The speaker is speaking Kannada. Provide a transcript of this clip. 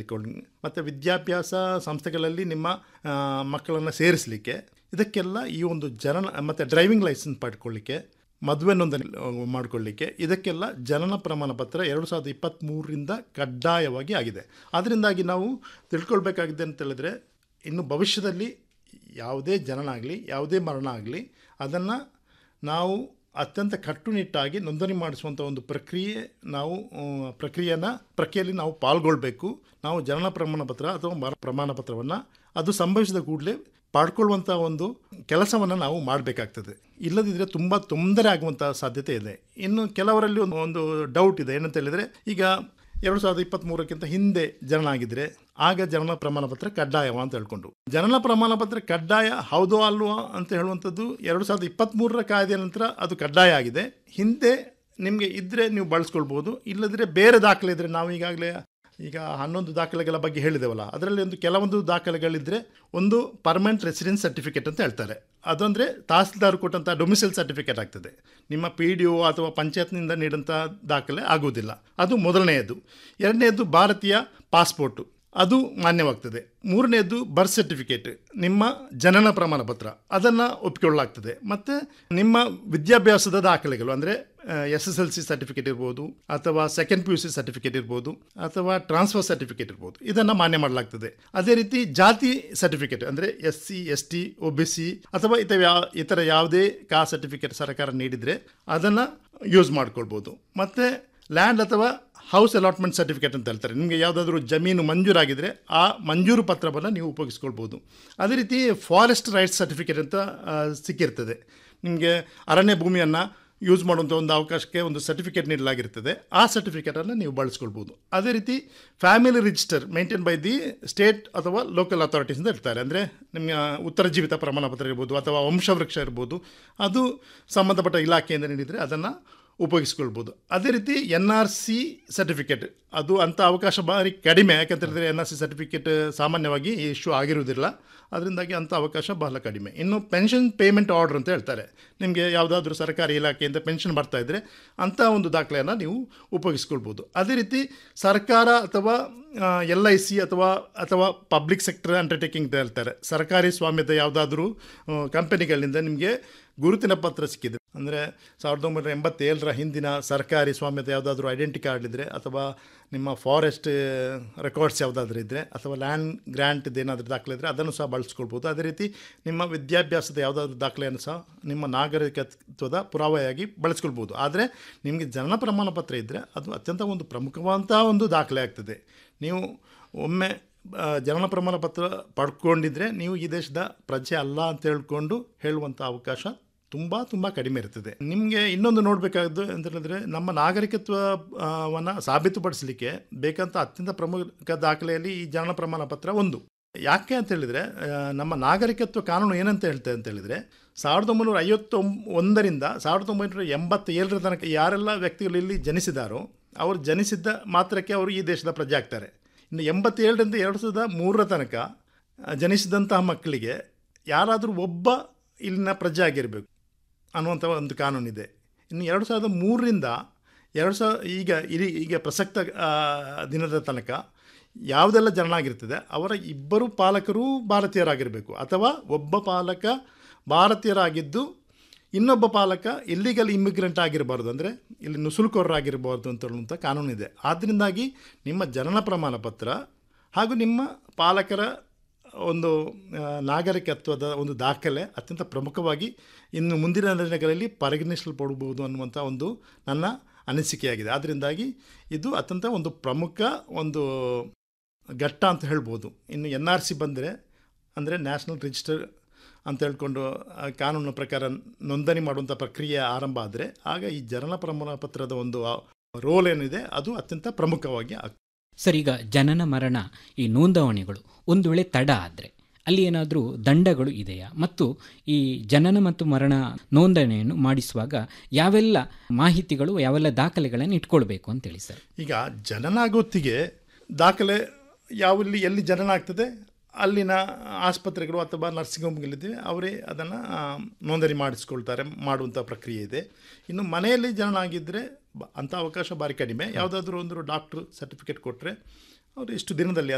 ತಿಳ್ಕೊಳ್ಳಿ ಮತ್ತು ವಿದ್ಯಾಭ್ಯಾಸ ಸಂಸ್ಥೆಗಳಲ್ಲಿ ನಿಮ್ಮ ಆ, ಮಕ್ಕಳನ್ನು ಸೇರಿಸಲಿಕ್ಕೆ ಇದಕ್ಕೆಲ್ಲ ಈ ಒಂದು ಜನನ ಮತ್ತು ಡ್ರೈವಿಂಗ್ ಲೈಸೆನ್ಸ್ ಪಡ್ಕೊಳ್ಳಿಕ್ಕೆ ಮದುವೆ ನೋಂದಣಿ ಆ, ಮಾಡ್ಕೊಳ್ಳಿಕ್ಕೆ ಇದಕ್ಕೆಲ್ಲ ಜನನ ಪ್ರಮಾಣ ಪತ್ರ ಎರಡು ಸಾವಿರದ ಇಪ್ಪತ್ತ್ಮೂರರಿಂದ ಕಡ್ಡಾಯವಾಗಿ ಆಗಿದೆ ಅದರಿಂದಾಗಿ ನಾವು ತಿಳ್ಕೊಳ್ಬೇಕಾಗಿದೆ ಅಂತ ಹೇಳಿದ್ರೆ ಇನ್ನು ಭವಿಷ್ಯದಲ್ಲಿ ಯಾವುದೇ ಜನನ ಆಗಲಿ ಯಾವುದೇ ಮರಣ ಆಗಲಿ ಅದನ್ನು ನಾವು ಅತ್ಯಂತ ಕಟ್ಟುನಿಟ್ಟಾಗಿ ನೋಂದಣಿ ಮಾಡಿಸುವಂಥ ಒಂದು ಪ್ರಕ್ರಿಯೆ ನಾವು ಆ, ಪ್ರಕ್ರಿಯೆನ ಪ್ರಕ್ರಿಯೆಯಲ್ಲಿ ನಾವು ಪಾಲ್ಗೊಳ್ಬೇಕು ನಾವು ಜನನ ಪ್ರಮಾಣ ಪತ್ರ ಅಥವಾ ಮರ ಪ್ರಮಾಣ ಪತ್ರವನ್ನು ಅದು ಸಂಭವಿಸಿದ ಕೂಡಲೇ ಪಡ್ಕೊಳ್ಳುವಂಥ ಒಂದು ಕೆಲಸವನ್ನು ನಾವು ಮಾಡಬೇಕಾಗ್ತದೆ ಇಲ್ಲದಿದ್ದರೆ ತುಂಬ ತೊಂದರೆ ಆಗುವಂಥ ಸಾಧ್ಯತೆ ಇದೆ ಇನ್ನು ಕೆಲವರಲ್ಲಿ ಒಂದು ಒಂದು ಡೌಟ್ ಇದೆ ಏನಂತ ಹೇಳಿದರೆ ಈಗ ಎರಡು ಸಾವಿರದ ಇಪ್ಪತ್ತ್ಮೂರಕ್ಕಿಂತ ಹಿಂದೆ ಜನನ ಆಗಿದ್ರೆ ಆಗ ಜನನ ಪ್ರಮಾಣ ಪತ್ರ ಕಡ್ಡಾಯವ ಅಂತ ಹೇಳ್ಕೊಂಡು ಜನನ ಪ್ರಮಾಣ ಪತ್ರ ಕಡ್ಡಾಯ ಹೌದೋ ಅಲ್ವೋ ಅಂತ ಹೇಳುವಂಥದ್ದು ಎರಡು ಸಾವಿರದ ಇಪ್ಪತ್ತ್ಮೂರರ ಕಾಯ್ದೆಯ ನಂತರ ಅದು ಕಡ್ಡಾಯ ಆಗಿದೆ ಹಿಂದೆ ನಿಮಗೆ ಇದ್ದರೆ ನೀವು ಬಳಸ್ಕೊಳ್ಬೋದು ಇಲ್ಲದಿದ್ರೆ ಬೇರೆ ದಾಖಲೆ ಇದ್ದರೆ ನಾವು ಈಗಾಗಲೇ ಈಗ ಹನ್ನೊಂದು ದಾಖಲೆಗಳ ಬಗ್ಗೆ ಹೇಳಿದೆವಲ್ಲ ಅದರಲ್ಲಿ ಒಂದು ಕೆಲವೊಂದು ದಾಖಲೆಗಳಿದ್ದರೆ ಒಂದು ಪರ್ಮನೆಂಟ್ ರೆಸಿಡೆನ್ಸ್ ಸರ್ಟಿಫಿಕೇಟ್ ಅಂತ ಹೇಳ್ತಾರೆ ಅದಂದರೆ ತಹಸೀಲ್ದಾರ್ ಕೊಟ್ಟಂಥ ಡೊಮಿಸೈಲ್ ಸರ್ಟಿಫಿಕೇಟ್ ಆಗ್ತದೆ ನಿಮ್ಮ ಪಿ ಡಿ ಒ ಅಥವಾ ಪಂಚಾಯತ್ನಿಂದ ನೀಡಂಥ ದಾಖಲೆ ಆಗುವುದಿಲ್ಲ ಅದು ಮೊದಲನೆಯದು ಎರಡನೆಯದು ಭಾರತೀಯ ಪಾಸ್ಪೋರ್ಟು ಅದು ಮಾನ್ಯವಾಗ್ತದೆ ಮೂರನೆಯದು ಬರ್ತ್ ಸರ್ಟಿಫಿಕೇಟ್ ನಿಮ್ಮ ಜನನ ಪ್ರಮಾಣ ಪತ್ರ ಅದನ್ನು ಒಪ್ಪಿಕೊಳ್ಳಲಾಗ್ತದೆ ಮತ್ತು ನಿಮ್ಮ ವಿದ್ಯಾಭ್ಯಾಸದ ದಾಖಲೆಗಳು ಅಂದರೆ S S L C certificate ಇರ್ಬೋದು ಅಥವಾ second P U C certificate ಇರ್ಬೋದು ಅಥವಾ ಟ್ರಾನ್ಸ್ಫರ್ ಸರ್ಟಿಫಿಕೇಟ್ ಇರ್ಬೋದು ಇದನ್ನು ಮಾನ್ಯ ಮಾಡಲಾಗ್ತದೆ ಅದೇ ರೀತಿ ಜಾತಿ ಸರ್ಟಿಫಿಕೇಟ್ ಅಂದರೆ S C S T O B C ಅಥವಾ ಇತರ ಯಾ ಇತರ ಯಾವುದೇ ಕಾ ಸರ್ಟಿಫಿಕೇಟ್ ಸರ್ಕಾರ ನೀಡಿದರೆ ಅದನ್ನು ಯೂಸ್ ಮಾಡ್ಕೊಳ್ಬೋದು ಮತ್ತು ಲ್ಯಾಂಡ್ ಅಥವಾ ಹೌಸ್ ಅಲಾಟ್ಮೆಂಟ್ ಸರ್ಟಿಫಿಕೇಟ್ ಅಂತ ಹೇಳ್ತಾರೆ ನಿಮಗೆ ಯಾವುದಾದ್ರೂ ಜಮೀನು ಮಂಜೂರಾಗಿದ್ದರೆ ಆ ಮಂಜೂರು ಪತ್ರವನ್ನು ನೀವು ಉಪಯೋಗಿಸ್ಕೊಳ್ಬೋದು ಅದೇ ರೀತಿ ಫಾರೆಸ್ಟ್ ರೈಟ್ಸ್ ಸರ್ಟಿಫಿಕೇಟ್ ಅಂತ ಆ, ಸಿಕ್ಕಿರ್ತದೆ ನಿಮಗೆ ಅರಣ್ಯ ಭೂಮಿಯನ್ನು ಯೂಸ್ ಮಾಡುವಂಥ ಒಂದು ಅವಕಾಶಕ್ಕೆ ಒಂದು ಸರ್ಟಿಫಿಕೇಟ್ ನೀಡಲಾಗಿರ್ತದೆ ಆ ಸರ್ಟಿಫಿಕೇಟನ್ನು ನೀವು ಬಳಸ್ಕೊಳ್ಬೋದು ಅದೇ ರೀತಿ family register maintain by the state ಅಥವಾ ಲೋಕಲ್ ಅಥಾರಿಟೀಸ್ ಅಂತ ಇರ್ತಾರೆ ಅಂದರೆ ನಿಮ್ಮ ಉತ್ತರ ಜೀವಿತ ಪ್ರಮಾಣ ಪತ್ರ ಇರ್ಬೋದು ಅಥವಾ ವಂಶವೃಕ್ಷ ಇರ್ಬೋದು ಅದು ಸಂಬಂಧಪಟ್ಟ ಇಲಾಖೆಯಿಂದ ನೀಡಿದರೆ ಅದನ್ನು ಉಪಯೋಗಿಸ್ಕೊಳ್ಬೋದು ಅದೇ ರೀತಿ ಎನ್ ಆರ್ ಸಿ ಸರ್ಟಿಫಿಕೇಟ್ ಅದು ಅಂಥ ಅವಕಾಶ ಭಾರಿ ಕಡಿಮೆ ಯಾಕಂತ ಹೇಳಿದ್ರೆ ಎನ್ ಆರ್ ಸಿ ಸರ್ಟಿಫಿಕೇಟ್ ಸಾಮಾನ್ಯವಾಗಿ ಇಶ್ಯೂ ಆಗಿರುವುದಿಲ್ಲ ಅದರಿಂದಾಗಿ ಅಂಥ ಅವಕಾಶ ಬಹಳ ಕಡಿಮೆ ಇನ್ನು ಪೆನ್ಷನ್ ಪೇಮೆಂಟ್ ಆರ್ಡರ್ ಅಂತ ಹೇಳ್ತಾರೆ ನಿಮಗೆ ಯಾವುದಾದ್ರೂ ಸರ್ಕಾರಿ ಇಲಾಖೆಯಿಂದ ಪೆನ್ಷನ್ ಬರ್ತಾ ಇದ್ದರೆ ಅಂಥ ಒಂದು ದಾಖಲೆಯನ್ನು ನೀವು ಉಪಯೋಗಿಸ್ಕೊಳ್ಬೋದು ಅದೇ ರೀತಿ ಸರ್ಕಾರ ಅಥವಾ ಎಲ್ ಐ ಸಿ ಅಥವಾ ಅಥವಾ ಪಬ್ಲಿಕ್ ಸೆಕ್ಟರ್ ಅಂಡರ್ಟೇಕಿಂಗ್ ಅಂತ ಹೇಳ್ತಾರೆ ಸರ್ಕಾರಿ ಸ್ವಾಮ್ಯದ ಯಾವುದಾದ್ರೂ ಕಂಪನಿಗಳಿಂದ ನಿಮಗೆ ಗುರುತಿನ ಪತ್ರ ಸಿಕ್ಕಿದೆ ಅಂದರೆ ಸಾವಿರದ ಒಂಬೈನೂರ ಎಂಬತ್ತೇಳರ ಹಿಂದಿನ ಸರ್ಕಾರಿ ಸ್ವಾಮ್ಯದ ಯಾವುದಾದ್ರೂ ಐಡೆಂಟಿ ಕಾರ್ಡ್ ಇದ್ದರೆ ಅಥವಾ ನಿಮ್ಮ ಫಾರೆಸ್ಟ್ ರೆಕಾರ್ಡ್ಸ್ ಯಾವುದಾದ್ರೂ ಇದ್ದರೆ ಅಥವಾ ಲ್ಯಾಂಡ್ ಗ್ರ್ಯಾಂಟ್ದು ಏನಾದರೂ ದಾಖಲೆ ಇದ್ದರೆ ಅದನ್ನು ಸಹ ಬಳಸ್ಕೊಳ್ಬೋದು ಅದೇ ರೀತಿ ನಿಮ್ಮ ವಿದ್ಯಾಭ್ಯಾಸದ ಯಾವುದಾದ್ರೂ ದಾಖಲೆಯನ್ನು ಸಹ ನಿಮ್ಮ ನಾಗರಿಕತ್ವದ ಪುರಾವೆಯಾಗಿ ಬಳಸ್ಕೊಳ್ಬೋದು ಆದರೆ ನಿಮಗೆ ಜನನ ಪ್ರಮಾಣ ಪತ್ರ ಇದ್ದರೆ ಅದು ಅತ್ಯಂತ ಒಂದು ಪ್ರಮುಖವಾದಂಥ ಒಂದು ದಾಖಲೆ ಆಗ್ತದೆ ನೀವು ಒಮ್ಮೆ ಆ, ಜನನ ಪ್ರಮಾಣ ಪತ್ರ ಪಡ್ಕೊಂಡಿದ್ರೆ ನೀವು ಈ ದೇಶದ ಪ್ರಜೆ ಅಲ್ಲ ಅಂತ ಹೇಳ್ಕೊಂಡು ಹೇಳುವಂಥ ಅವಕಾಶ ತುಂಬ ತುಂಬ ಕಡಿಮೆ ಇರ್ತದೆ ನಿಮಗೆ ಇನ್ನೊಂದು ನೋಡಬೇಕಾದ್ದು ಅಂತ ಹೇಳಿದ್ರೆ ನಮ್ಮ ನಾಗರಿಕತ್ವವನ್ನು ಸಾಬೀತುಪಡಿಸಲಿಕ್ಕೆ ಬೇಕಂತ ಅತ್ಯಂತ ಪ್ರಮುಖ ದಾಖಲೆಯಲ್ಲಿ ಈ ಜನನ ಪ್ರಮಾಣ ಪತ್ರ ಒಂದು ಯಾಕೆ ಅಂತ ಹೇಳಿದರೆ ನಮ್ಮ ನಾಗರಿಕತ್ವ ಕಾನೂನು ಏನಂತ ಹೇಳ್ತದೆ ಅಂತ ಹೇಳಿದರೆ ಸಾವಿರದ ಒಂಬೈನೂರ ಐವತ್ತೊಂಬ ಒಂದರಿಂದ ಸಾವಿರದ ಒಂಬೈನೂರ ಎಂಬತ್ತೇಳರ ತನಕ ಯಾರೆಲ್ಲ ವ್ಯಕ್ತಿಗಳು ಇಲ್ಲಿ ಜನಿಸಿದಾರೋ ಅವರು ಜನಿಸಿದ್ದ ಮಾತ್ರಕ್ಕೆ ಅವರು ಈ ದೇಶದ ಪ್ರಜೆ ಆಗ್ತಾರೆ ಇನ್ನು ಎಂಬತ್ತೇಳರಿಂದ ಎರಡು ಸಾವಿರದ ಮೂರರ ತನಕ ಆ, ಜನಿಸಿದಂತಹ ಮಕ್ಕಳಿಗೆ ಯಾರಾದರೂ ಒಬ್ಬ ಇಲ್ಲಿನ ಪ್ರಜೆ ಆಗಿರಬೇಕು ಅನ್ನುವಂಥ ಒಂದು ಕಾನೂನಿದೆ ಇನ್ನು ಎರಡು ಸಾವಿರದ ಮೂರರಿಂದ ಎರಡು ಸಾವಿರ ಈಗ ಇಡೀ ಈಗ ಪ್ರಸಕ್ತ ಆ, ದಿನದ ತನಕ ಯಾವುದೆಲ್ಲ ಜನನ ಆಗಿರ್ತದೆ ಅವರ ಇಬ್ಬರು ಪಾಲಕರು ಭಾರತೀಯರಾಗಿರಬೇಕು ಅಥವಾ ಒಬ್ಬ ಪಾಲಕ ಭಾರತೀಯರಾಗಿದ್ದು ಇನ್ನೊಬ್ಬ ಪಾಲಕ ಇಲ್ಲಿಗಲ್ ಇಮಿಗ್ರೆಂಟ್ ಆಗಿರಬಾರ್ದು ಅಂದರೆ ಇಲ್ಲಿ ನುಸುಳುಕೋರರಾಗಿರಬಾರ್ದು ಅಂತ ಹೇಳುವಂಥ ಕಾನೂನಿದೆ ಆದ್ದರಿಂದಾಗಿ ನಿಮ್ಮ ಜನನ ಪ್ರಮಾಣ ಪತ್ರ ಹಾಗೂ ನಿಮ್ಮ ಪಾಲಕರ ಒಂದು ಆ, ನಾಗರಿಕತ್ವದ ಒಂದು ದಾಖಲೆ ಅತ್ಯಂತ ಪ್ರಮುಖವಾಗಿ ಇನ್ನು ಮುಂದಿನ ದಿನಗಳಲ್ಲಿ ಪರಿಗಣಿಸಲ್ಪಡಬಹುದು ಅನ್ನುವಂಥ ಒಂದು ನನ್ನ ಅನಿಸಿಕೆಯಾಗಿದೆ ಆದ್ದರಿಂದಾಗಿ ಇದು ಅತ್ಯಂತ ಒಂದು ಪ್ರಮುಖ ಒಂದು ಘಟ್ಟ ಅಂತ ಹೇಳ್ಬೋದು ಇನ್ನು ಎನ್ ಆರ್ ಸಿ ಬಂದರೆ ಅಂದರೆ ನ್ಯಾಷನಲ್ ರಿಜಿಸ್ಟರ್ ಅಂತ ಹೇಳ್ಕೊಂಡು ಆ ಕಾನೂನಿನ ಪ್ರಕಾರ ನೋಂದಣಿ ಮಾಡುವಂಥ ಪ್ರಕ್ರಿಯೆ ಆರಂಭ ಆದರೆ ಆಗ ಈ ಜನನ ಪ್ರಮಾಣ ಪತ್ರದ ಒಂದು ರೋಲ್ ಏನಿದೆ ಅದು ಅತ್ಯಂತ ಪ್ರಮುಖವಾಗಿ ಆಗ್ತದೆ ಸರ್ ಈಗ ಜನನ ಮರಣ ಈ ನೋಂದಣಿಗಳು ಒಂದು ವೇಳೆ ತಡ ಆದರೆ ಅಲ್ಲಿ ಏನಾದರೂ ದಂಡಗಳು ಇದೆಯಾ ಮತ್ತು ಈ ಜನನ ಮತ್ತು ಮರಣ ನೋಂದಣಿಯನ್ನು ಮಾಡಿಸುವಾಗ ಯಾವೆಲ್ಲ ಮಾಹಿತಿಗಳು ಯಾವೆಲ್ಲ ದಾಖಲೆಗಳನ್ನು ಇಟ್ಕೊಳ್ಬೇಕು ಅಂತೇಳಿ ಸರ್ ಈಗ ಜನನ ಆಗೋತ್ತಿಗೆ ದಾಖಲೆ ಯಾವಲ್ಲಿ ಎಲ್ಲಿ ಜನನ ಆಗ್ತದೆ ಅಲ್ಲಿನ ಆಸ್ಪತ್ರೆಗಳು ಅಥವಾ ನರ್ಸಿಂಗ್ ಹೋಮ್ಗಳಿದೆ ಅವರೇ ಅದನ್ನು ನೋಂದಣಿ ಮಾಡಿಸ್ಕೊಳ್ತಾರೆ ಮಾಡುವಂಥ ಪ್ರಕ್ರಿಯೆ ಇದೆ ಇನ್ನು ಮನೆಯಲ್ಲಿ ಜನನ ಆಗಿದ್ದರೆ ಬ- ಅಂಥ ಅವಕಾಶ ಭಾರಿ ಕಡಿಮೆ ಯಾವುದಾದ್ರೂ ಒಂದು ಡಾಕ್ಟ್ರು ಸರ್ಟಿಫಿಕೇಟ್ ಕೊಟ್ಟರೆ ಅವರು ಇಷ್ಟು ದಿನದಲ್ಲಿ